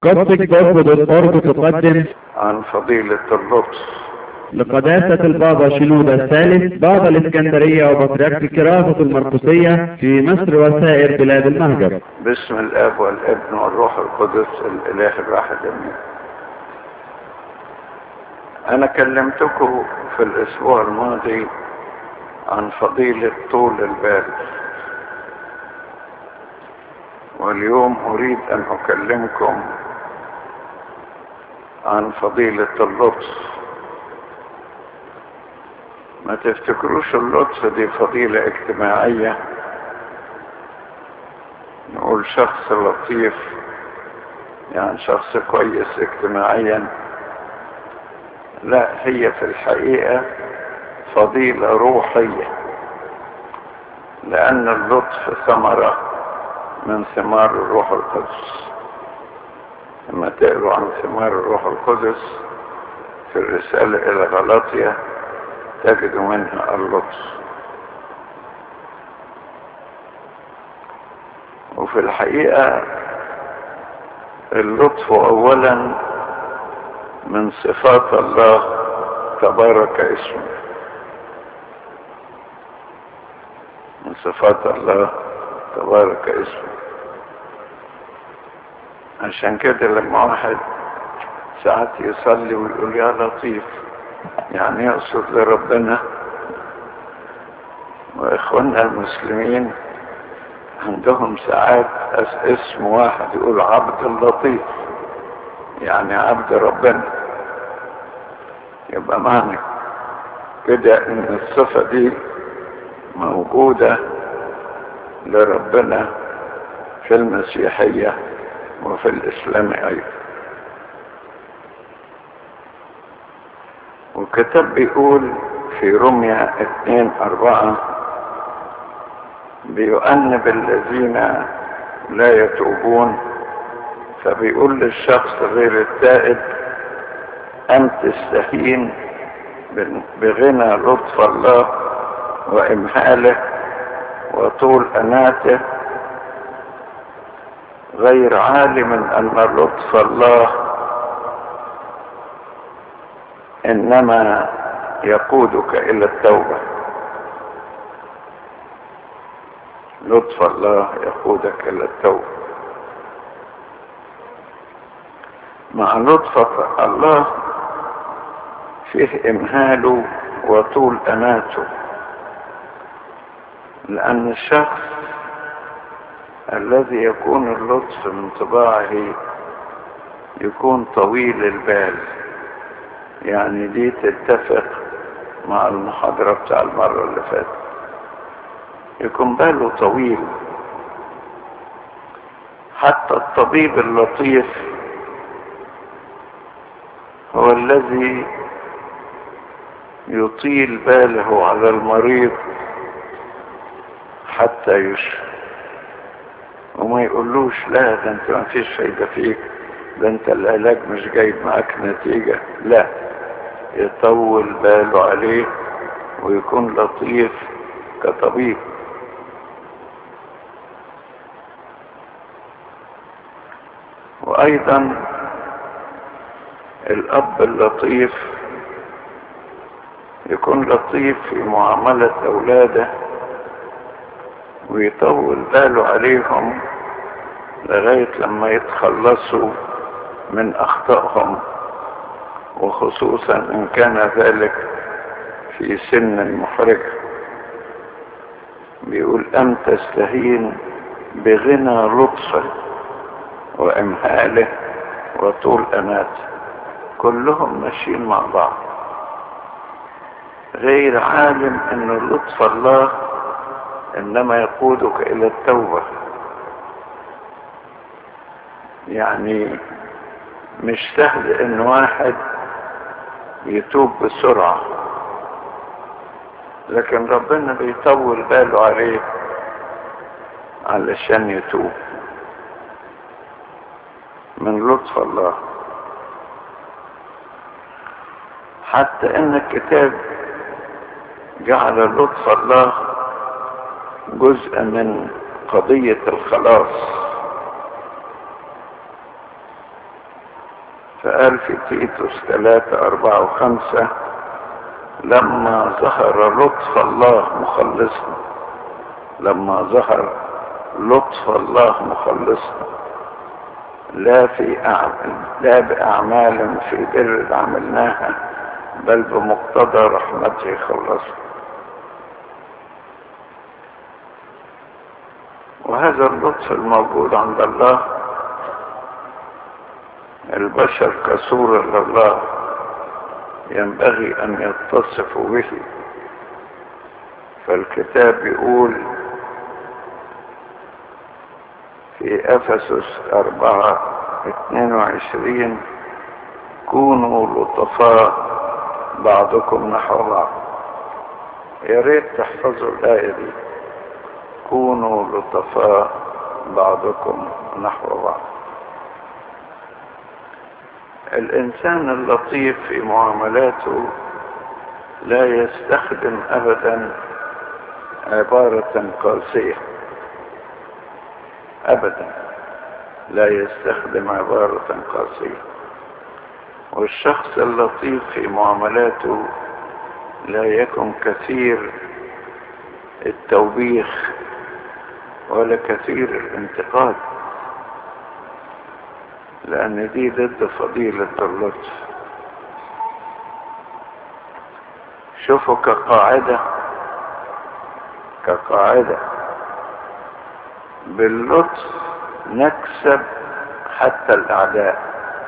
قصة جسد الأرض تقدم عن فضيلة اللطف لقداسة البابا شنودة الثالث بابا الإسكندرية وبطريرك الكراسة المرقسية في مصر وسائر بلاد المهجر باسم الاب والابن والروح القدس الاله الواحد امين انا كلمتكم في الاسبوع الماضي عن فضيلة طول البال واليوم اريد ان اكلمكم عن فضيلة اللطف ما تفتكروش اللطف دي فضيلة اجتماعية نقول شخص لطيف يعني شخص كويس اجتماعيا لا هي في الحقيقة فضيلة روحية لأن اللطف ثمرة من ثمار الروح القدس لما تقروا عن ثمار الروح القدس في الرسالة إلى غلاطيا تجدوا منها اللطف وفي الحقيقة اللطف أولا من صفات الله تبارك اسمه من صفات الله تبارك اسمه عشان كده لما واحد ساعات يصلي ويقول يا لطيف يعني يقصد لربنا واخواننا المسلمين عندهم ساعات اسم واحد يقول عبد اللطيف يعني عبد ربنا يبقى معنى كده ان الصفة دي موجودة لربنا في المسيحية وفي الاسلام ايضا وكتب بيقول في رمية اتنين اربعة بيؤنب الذين لا يتوبون فبيقول للشخص غير التائب أن تستهين بغنى لطف الله وإمهاله وطول أناته غير عالم أن لطف الله إنما يقودك إلى التوبة لطف الله يقودك إلى التوبة مع لطف الله فيه إمهاله وطول أناته لأن الشخص الذي يكون اللطف من طباعه يكون طويل البال يعني دي تتفق مع المحاضرة بتاع المرة اللي فاتت يكون باله طويل حتى الطبيب اللطيف هو الذي يطيل باله على المريض حتى يشفى وما يقولوش لا ده انت ما فيش فايدة فيك ده انت العلاج مش جايب معاك نتيجة لا يطول باله عليه ويكون لطيف كطبيب وايضا الاب اللطيف يكون لطيف في معاملة اولاده ويطول باله عليهم لغاية لما يتخلصوا من اخطائهم وخصوصا ان كان ذلك في سن محرجة بيقول ام تستهين بغنى لطفه وامهاله وطول اناته كلهم ماشيين مع بعض غير عالم ان لطف الله انما يقودك الى التوبة يعني مش سهل ان واحد يتوب بسرعة لكن ربنا بيطول باله عليه علشان يتوب من لطف الله حتى ان الكتاب جعل لطف الله جزء من قضية الخلاص فقال في تيتوس ثلاثة أربعة وخمسة لما ظهر لطف الله مخلصنا لما ظهر لطف الله مخلصنا لا في أعمال لا بأعمال في بر عملناها بل بمقتضى رحمته خلصنا وهذا اللطف الموجود عند الله البشر كصورة لله ينبغي أن يتصفوا به فالكتاب يقول في أفسس أربعة اثنين وعشرين كونوا لطفاء بعضكم نحو بعض يا ريت تحفظوا الآية دي كونوا لطفاء بعضكم نحو بعض الإنسان اللطيف في معاملاته لا يستخدم أبدا عبارة قاسية أبدا لا يستخدم عبارة قاسية والشخص اللطيف في معاملاته لا يكن كثير التوبيخ ولا كثير الانتقاد لأن دي ضد فضيلة اللطف شوفوا كقاعدة كقاعدة باللطف نكسب حتى الأعداء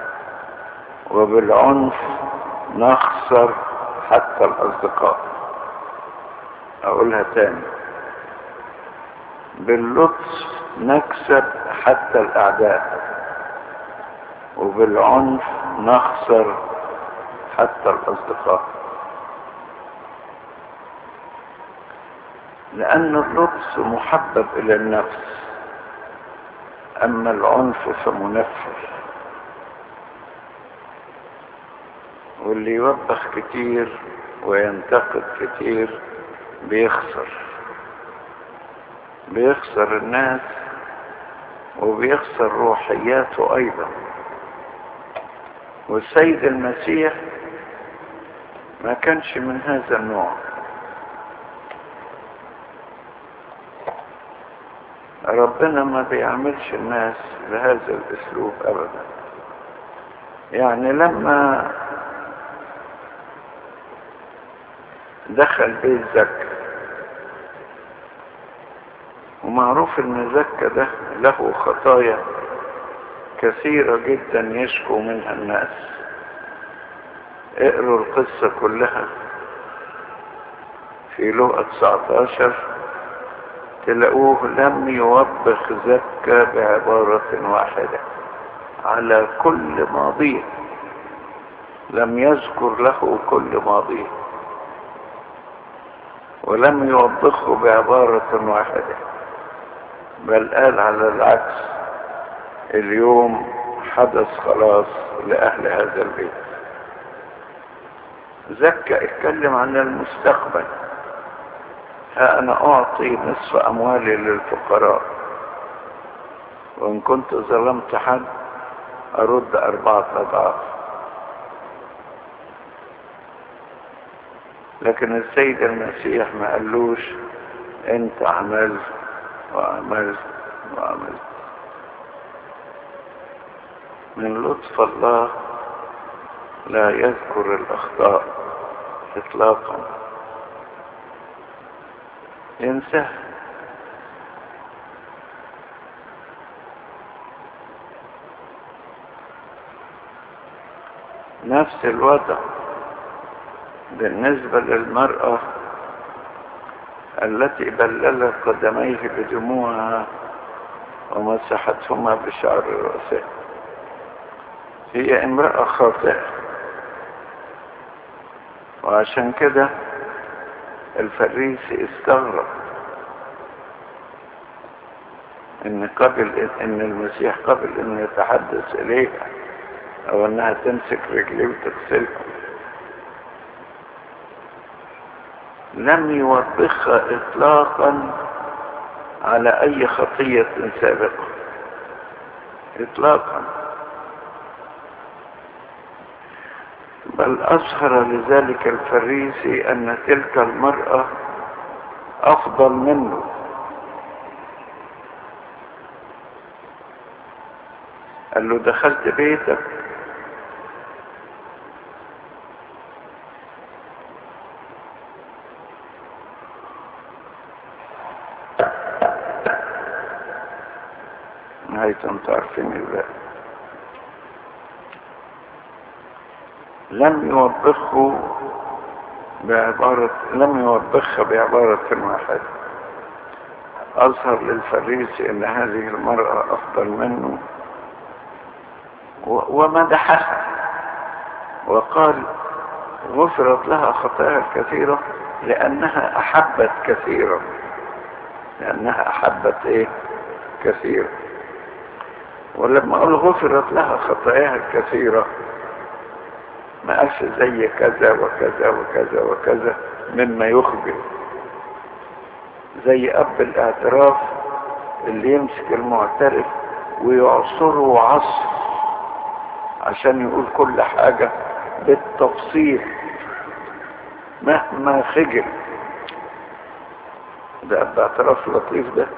وبالعنف نخسر حتى الأصدقاء أقولها تاني باللطف نكسب حتى الأعداء وبالعنف نخسر حتى الأصدقاء لأن اللطف محبب إلى النفس أما العنف فمنفر واللي يوبخ كتير وينتقد كتير بيخسر بيخسر الناس وبيخسر روحياته أيضا والسيد المسيح ما كانش من هذا النوع ربنا ما بيعملش الناس بهذا الاسلوب ابدا يعني لما دخل بيت زكا ومعروف ان زكا ده له خطايا كثيرة جدا يشكو منها الناس اقروا القصة كلها في لغة 19 تلاقوه لم يوبخ زكا بعبارة واحدة على كل ماضيه لم يذكر له كل ماضيه ولم يوبخه بعبارة واحدة بل قال على العكس اليوم حدث خلاص لأهل هذا البيت زكى اتكلم عن المستقبل ها أنا أعطي نصف أموالي للفقراء وإن كنت ظلمت حد أرد أربعة أضعاف لكن السيد المسيح ما قالوش انت عملت وعملت وعملت من لطف الله لا يذكر الأخطاء إطلاقا ينساه نفس الوضع بالنسبة للمرأة التي بللت قدميه بدموعها ومسحتهما بشعر رأسها هي امرأة خاطئة وعشان كده الفريسي استغرب ان قبل ان المسيح قبل ان يتحدث اليها او انها تمسك رجليه وتغسلهم لم يوبخها اطلاقا على اي خطية سابقة اطلاقا بل أظهر لذلك الفريسي أن تلك المرأة أفضل منه قال له دخلت بيتك نهاية انتوا عارفين الباقي لم يوبخه بعبارة لم يوبخها بعبارة واحدة أظهر للفريسي أن هذه المرأة أفضل منه ومدحها وقال غفرت لها خطايا كثيرة لأنها أحبت كثيرا لأنها أحبت إيه كثيرا ولما أقول غفرت لها خطاياها الكثيرة ما قالش زي كذا وكذا وكذا وكذا مما يخبر زي أب الاعتراف اللي يمسك المعترف ويعصره عصر عشان يقول كل حاجة بالتفصيل مهما خجل ده أب اعتراف لطيف ده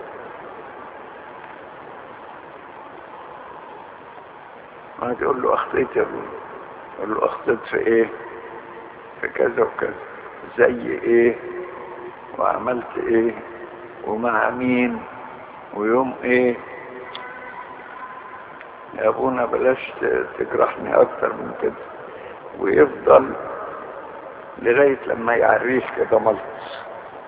واحد يقول له اخطيت يا ابوي يقول له اخطيت في ايه في كذا وكذا زي ايه وعملت ايه ومع مين ويوم ايه يا ابونا بلاش تجرحني اكتر من كده ويفضل لغاية لما يعريش كده ملطس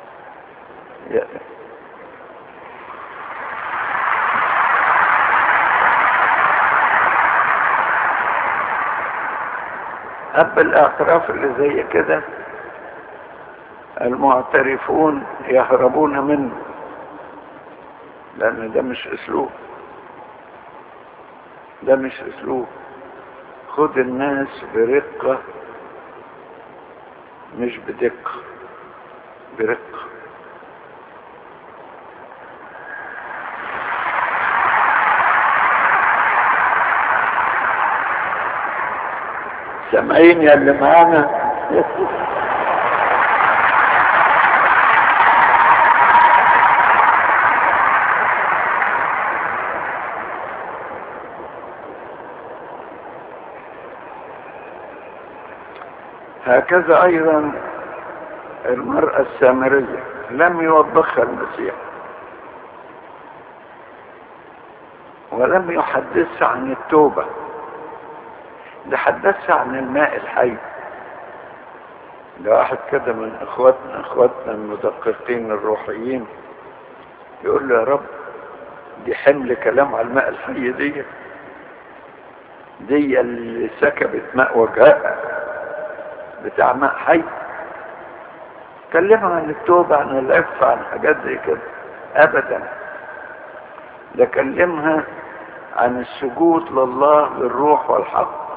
أب الاعتراف اللي زي كده المعترفون يهربون منه لأن ده مش أسلوب ده مش أسلوب خد الناس برقة مش بدقة برقة سامعين يا اللي معانا هكذا ايضا المرأة السامرية لم يوبخها المسيح ولم يحدثها عن التوبة ده حدثها عن الماء الحي ده واحد كده من اخواتنا اخواتنا المدققين الروحيين يقول له يا رب دي حمل كلام على الماء الحي دي دي اللي سكبت ماء وجهها بتاع ماء حي كلمها عن التوبة عن العف عن حاجات زي كده ابدا ده كلمها عن السجود لله بالروح والحق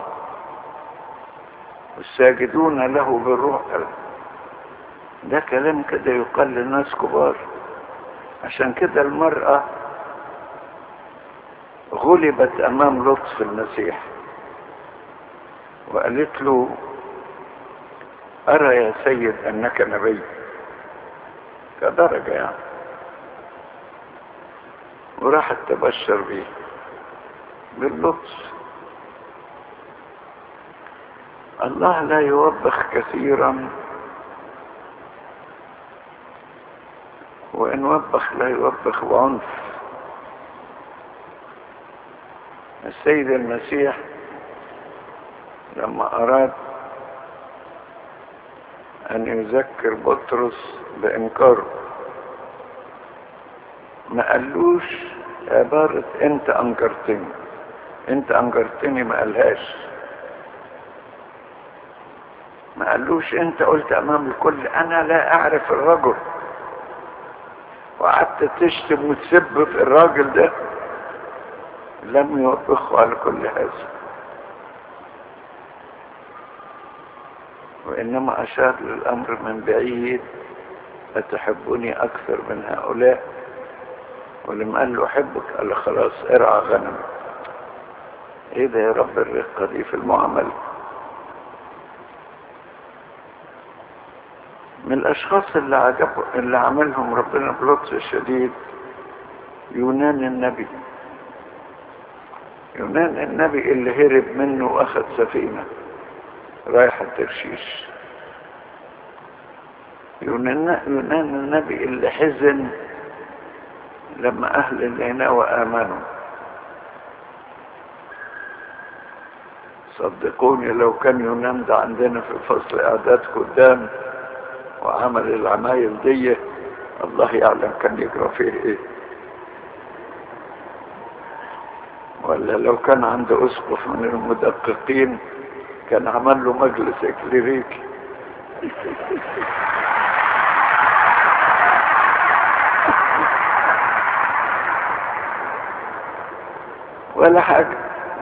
والساجدون له بالروح ده كلام كده يقال للناس كبار عشان كده المرأة غلبت امام لطف المسيح وقالت له ارى يا سيد انك نبي كدرجة يعني وراحت تبشر بيه باللطف الله لا يوبخ كثيرا وإن وبخ لا يوبخ بعنف السيد المسيح لما أراد أن يذكر بطرس بإنكاره ما قالوش عبارة أنت أنكرتني أنت أنكرتني ما قالهاش ما قالوش أنت قلت أمام الكل أنا لا أعرف الرجل وقعدت تشتم وتسب في الراجل ده لم يوبخه على كل هذا وإنما أشار للأمر من بعيد أتحبني أكثر من هؤلاء ولما قال له أحبك قال له خلاص ارعى غنم إيه ده يا رب الرقة دي في المعاملة من الاشخاص اللي عجب اللي عملهم ربنا بلطف شديد يونان النبي يونان النبي اللي هرب منه واخد سفينة رايحة ترشيش يونان, يونان النبي اللي حزن لما اهل النينوى امنوا صدقوني لو كان يونان ده عندنا في فصل اعداد قدام وعمل العمايل دي الله يعلم كان يجرى فيه ايه ولا لو كان عنده اسقف من المدققين كان عمل له مجلس اكليريكي ولا حاجة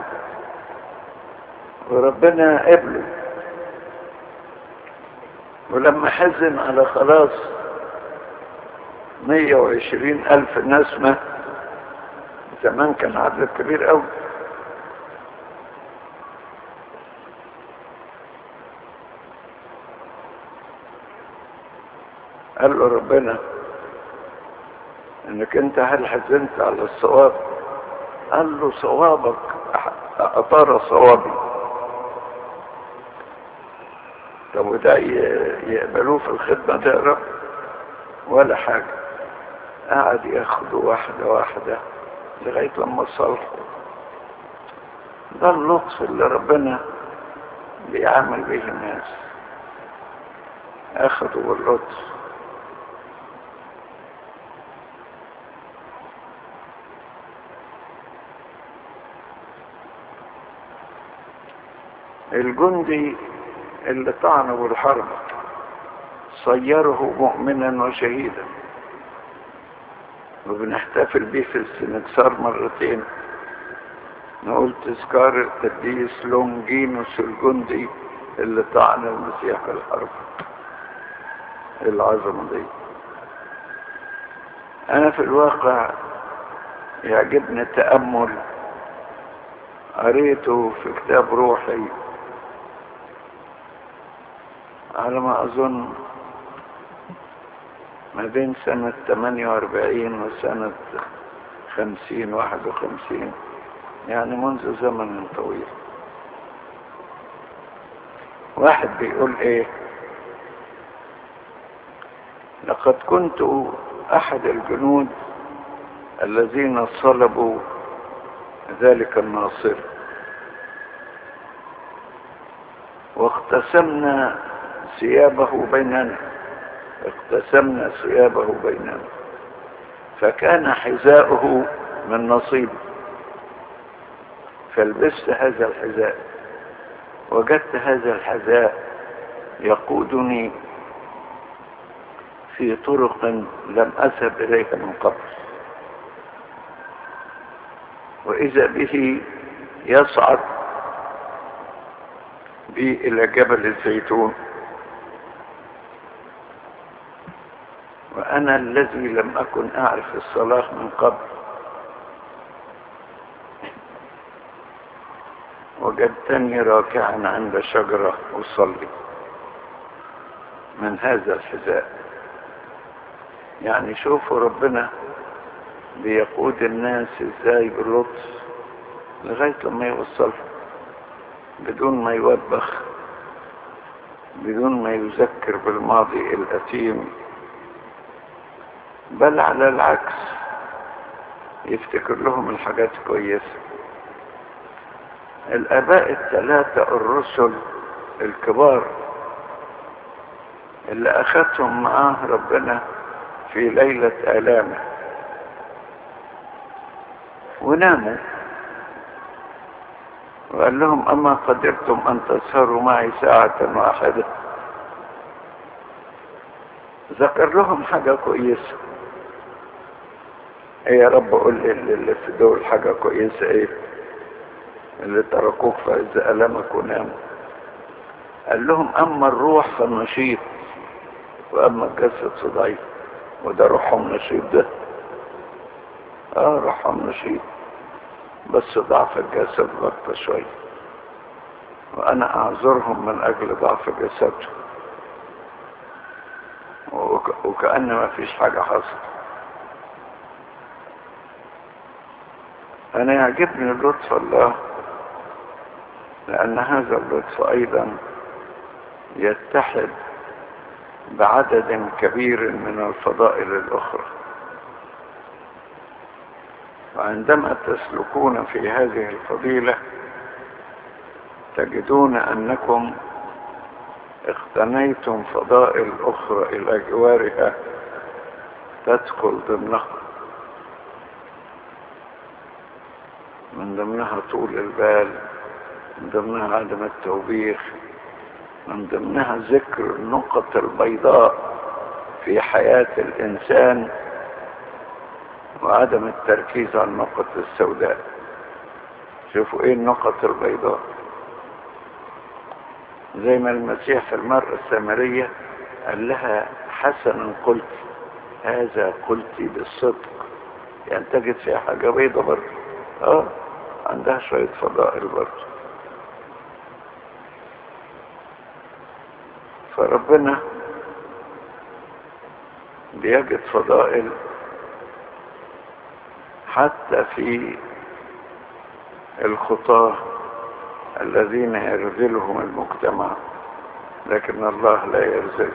وربنا قبله ولما حزن على خلاص مية وعشرين ألف نسمة زمان كان عدد كبير قوي قال له ربنا انك انت هل حزنت على الصواب قال له صوابك اطار صوابي طب وده يقبلوه في الخدمة ده يا رب ولا حاجة قعد ياخده واحدة واحدة لغاية لما صالحوا ده اللطف اللي ربنا بيعمل به الناس اخذوا باللطف الجندي اللي طعنه بالحرب صيره مؤمنا وشهيدا وبنحتفل بيه في السنكسار مرتين نقول تذكار القديس لونجينوس الجندي اللي طعن المسيح في الحرب العظمة دي انا في الواقع يعجبني تأمل قريته في كتاب روحي على ما أظن ما بين سنة 48 وسنة 50 51 يعني منذ زمن طويل واحد بيقول ايه لقد كنت احد الجنود الذين صلبوا ذلك الناصر واقتسمنا ثيابه بيننا اقتسمنا ثيابه بيننا فكان حذاؤه من نصيبي فلبست هذا الحذاء وجدت هذا الحذاء يقودني في طرق لم أذهب إليها من قبل وإذا به يصعد بي إلى جبل الزيتون وأنا الذي لم أكن أعرف الصلاة من قبل وجدتني راكعا عند شجرة أصلي من هذا الحذاء يعني شوفوا ربنا بيقود الناس ازاي باللطف لغاية لما يوصلهم بدون ما يوبخ بدون ما يذكر بالماضي الأثيم بل على العكس يفتكر لهم الحاجات كويسة الآباء الثلاثة الرسل الكبار اللي أخذتهم معاه ربنا في ليلة آلامه وناموا وقال لهم أما قدرتم أن تسهروا معي ساعة واحدة ذكر لهم حاجة كويسة ايه يا رب قول لي اللي في دول حاجة كويسة ايه اللي تركوك في عز ألمك وناموا قال لهم أما الروح فالنشيط وأما الجسد فضعيف وده روحهم نشيط ده اه روحهم نشيط بس ضعف الجسد بطة شوية وأنا أعذرهم من أجل ضعف جسدهم وكأن ما فيش حاجة حصلت أنا يعجبني لطف الله لأن هذا اللطف أيضا يتحد بعدد كبير من الفضائل الأخرى وعندما تسلكون في هذه الفضيلة تجدون أنكم اقتنيتم فضائل أخرى إلى جوارها تدخل ضمنها من ضمنها طول البال من ضمنها عدم التوبيخ من ضمنها ذكر النقط البيضاء في حياة الإنسان وعدم التركيز على النقط السوداء شوفوا ايه النقط البيضاء زي ما المسيح في المرأة السامرية قال لها حسنا قلت هذا قلت بالصدق يعني تجد فيها حاجة بيضة برضه اه عندها شوية فضائل برضه فربنا بيجد فضائل حتى في الخطاه الذين يرذلهم المجتمع لكن الله لا يرذلهم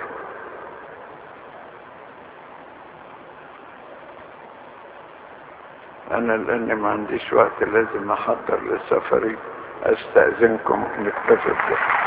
انا لان ما عنديش وقت لازم احضر لسفري استاذنكم نكتفي بده